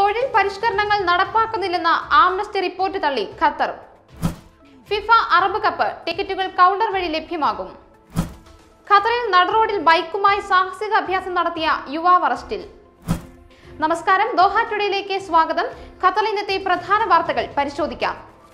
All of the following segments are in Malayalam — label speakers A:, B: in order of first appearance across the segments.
A: തൊഴിൽ പരിഷ്കരണങ്ങൾ നടപ്പാക്കുന്നില്ലെന്ന ആംനസ്റ്റി റിപ്പോർട്ട് തള്ളി ഖത്തർ ഫിഫ അറബ് കപ്പ് ടിക്കറ്റുകൾ കൗണ്ടർ വഴി ലഭ്യമാകും ഖത്തറിൽ നടുറോഡിൽ ബൈക്കുമായി സാഹസിക അഭ്യാസം നടത്തിയ യുവാവ് അറസ്റ്റിൽ നമസ്കാരം ദോഹ ടുഡേയിലേക്ക് സ്വാഗതം ഖത്തറിൽ ഇന്നത്തെ പ്രധാന വാർത്തകൾ പരിശോധിക്കാം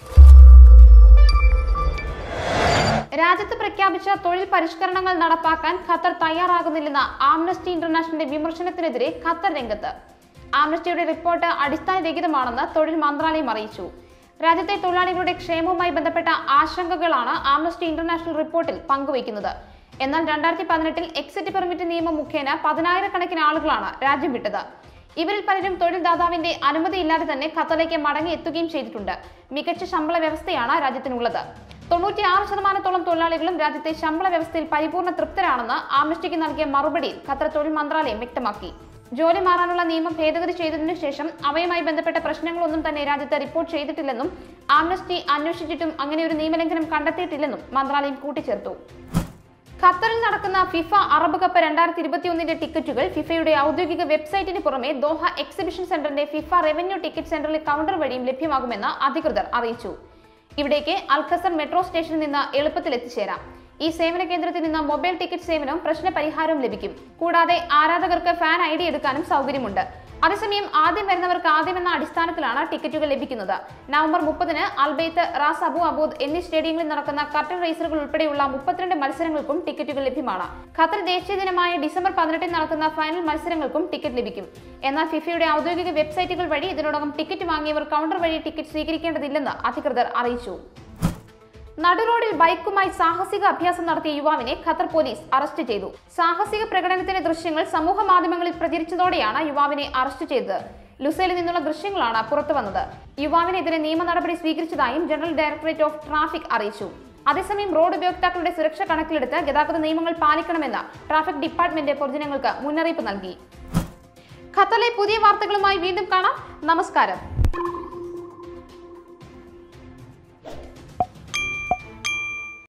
A: രാജ്യത്ത് പ്രഖ്യാപിച്ച തൊഴിൽ പരിഷ്കരണങ്ങൾ നടപ്പാക്കാൻ ഖത്തർ തയ്യാറാകുന്നില്ലെന്ന ആംനസ്റ്റി ഇന്റർനാഷണലിന്റെ വിമർശനത്തിനെതിരെ ഖത്തർ രംഗത്ത് ആംനസ്റ്റിയുടെ റിപ്പോർട്ട് അടിസ്ഥാനരഹിതമാണെന്ന് തൊഴിൽ മന്ത്രാലയം അറിയിച്ചു രാജ്യത്തെ തൊഴിലാളികളുടെ ക്ഷേമവുമായി ബന്ധപ്പെട്ട ആശങ്കകളാണ് ആംനസ്റ്റി ഇന്റർനാഷണൽ റിപ്പോർട്ടിൽ പങ്കുവയ്ക്കുന്നത് എന്നാൽ രണ്ടായിരത്തി പതിനെട്ടിൽ എക്സിറ്റ് പെർമിറ്റ് നിയമം മുഖേന പതിനായിരക്കണക്കിന് ആളുകളാണ് രാജ്യം വിട്ടത് ഇവരിൽ പലരും തൊഴിൽ ദാതാവിന്റെ അനുമതിയില്ലാതെ തന്നെ ഖത്തറിലേക്ക് മടങ്ങി എത്തുകയും ചെയ്തിട്ടുണ്ട് മികച്ച ശമ്പള വ്യവസ്ഥയാണ് രാജ്യത്തിനുള്ളത് തൊണ്ണൂറ്റിയാറ് ശതമാനത്തോളം തൊഴിലാളികളും രാജ്യത്തെ ശമ്പള വ്യവസ്ഥയിൽ പരിപൂർണ്ണ തൃപ്തരാണെന്ന് ആംനസ്റ്റിക്ക് നൽകിയ മറുപടിയിൽ ഖത്തർ തൊഴിൽ മന്ത്രാലയം വ്യക്തമാക്കി ജോലി മാറാനുള്ള നിയമം ഭേദഗതി ചെയ്തതിനു ശേഷം അവയുമായി ബന്ധപ്പെട്ട പ്രശ്നങ്ങളൊന്നും തന്നെ രാജ്യത്ത് റിപ്പോർട്ട് ചെയ്തിട്ടില്ലെന്നും ആംനസ്റ്റി അന്വേഷിച്ചിട്ടും അങ്ങനെ ഒരു നിയമലംഘനം കണ്ടെത്തിയിട്ടില്ലെന്നും മന്ത്രാലയം കൂട്ടിച്ചേർത്തു ഖത്തറിൽ നടക്കുന്ന ഫിഫ അറബ് കപ്പ് രണ്ടായിരത്തി ഇരുപത്തിയൊന്നിന്റെ ടിക്കറ്റുകൾ ഫിഫയുടെ ഔദ്യോഗിക വെബ്സൈറ്റിന് പുറമെ ദോഹ എക്സിബിഷൻ സെന്ററിന്റെ ഫിഫ റവന്യൂ ടിക്കറ്റ് സെന്ററിലെ കൗണ്ടർ വഴിയും ലഭ്യമാകുമെന്ന് അധികൃതർ അറിയിച്ചു ഇവിടേക്ക് അൽഖസർ മെട്രോ സ്റ്റേഷനിൽ നിന്ന് എളുപ്പത്തിൽ എത്തിച്ചേരാം ഈ സേവന കേന്ദ്രത്തിൽ നിന്ന് മൊബൈൽ ടിക്കറ്റ് സേവനവും പ്രശ്ന പരിഹാരവും ലഭിക്കും കൂടാതെ ആരാധകർക്ക് ഫാൻ ഐ ഡി എടുക്കാനും സൗകര്യമുണ്ട് അതേസമയം ആദ്യം വരുന്നവർക്ക് ആദ്യം എന്ന അടിസ്ഥാനത്തിലാണ് ടിക്കറ്റുകൾ ലഭിക്കുന്നത് നവംബർ മുപ്പതിന് അൽബെയ്ത്ത് റാസ് അബു അബൂദ് എന്നീ സ്റ്റേഡിയങ്ങളിൽ നടക്കുന്ന കട്ടൺ റേസറുകൾ ഉൾപ്പെടെയുള്ള മുപ്പത്തിരണ്ട് മത്സരങ്ങൾക്കും ടിക്കറ്റുകൾ ലഭ്യമാണ് ഖത്തർ ദേശീയ ദിനമായ ഡിസംബർ പതിനെട്ടിന് നടക്കുന്ന ഫൈനൽ മത്സരങ്ങൾക്കും ടിക്കറ്റ് ലഭിക്കും എന്നാൽ ഫിഫയുടെ ഔദ്യോഗിക വെബ്സൈറ്റുകൾ വഴി ഇതിനോടകം ടിക്കറ്റ് വാങ്ങിയവർ കൗണ്ടർ വഴി ടിക്കറ്റ് സ്വീകരിക്കേണ്ടതില്ലെന്ന് അധികൃതർ അറിയിച്ചു നടുറോഡിൽ ബൈക്കുമായി സാഹസിക അഭ്യാസം നടത്തിയ യുവാവിനെ ഖത്തർ പോലീസ് അറസ്റ്റ് ചെയ്തു സാഹസിക പ്രകടനത്തിന്റെ ദൃശ്യങ്ങൾ സമൂഹ മാധ്യമങ്ങളിൽ പ്രചരിച്ചതോടെയാണ് യുവാവിനെ അറസ്റ്റ് ചെയ്തത് ലുസൈലിൽ നിന്നുള്ള ദൃശ്യങ്ങളാണ് പുറത്തു വന്നത് യുവാവിനെതിരെ നിയമ നടപടി സ്വീകരിച്ചതായും ജനറൽ ഡയറക്ടറേറ്റ് ഓഫ് ട്രാഫിക് അറിയിച്ചു അതേസമയം റോഡ് ഉപയോക്താക്കളുടെ സുരക്ഷ കണക്കിലെടുത്ത് ഗതാഗത നിയമങ്ങൾ പാലിക്കണമെന്ന് ട്രാഫിക് ഡിപ്പാർട്ട്മെന്റ് പൊതുജനങ്ങൾക്ക് മുന്നറിയിപ്പ് നൽകി ഖത്തറിലെ പുതിയ വാർത്തകളുമായി വീണ്ടും കാണാം നമസ്കാരം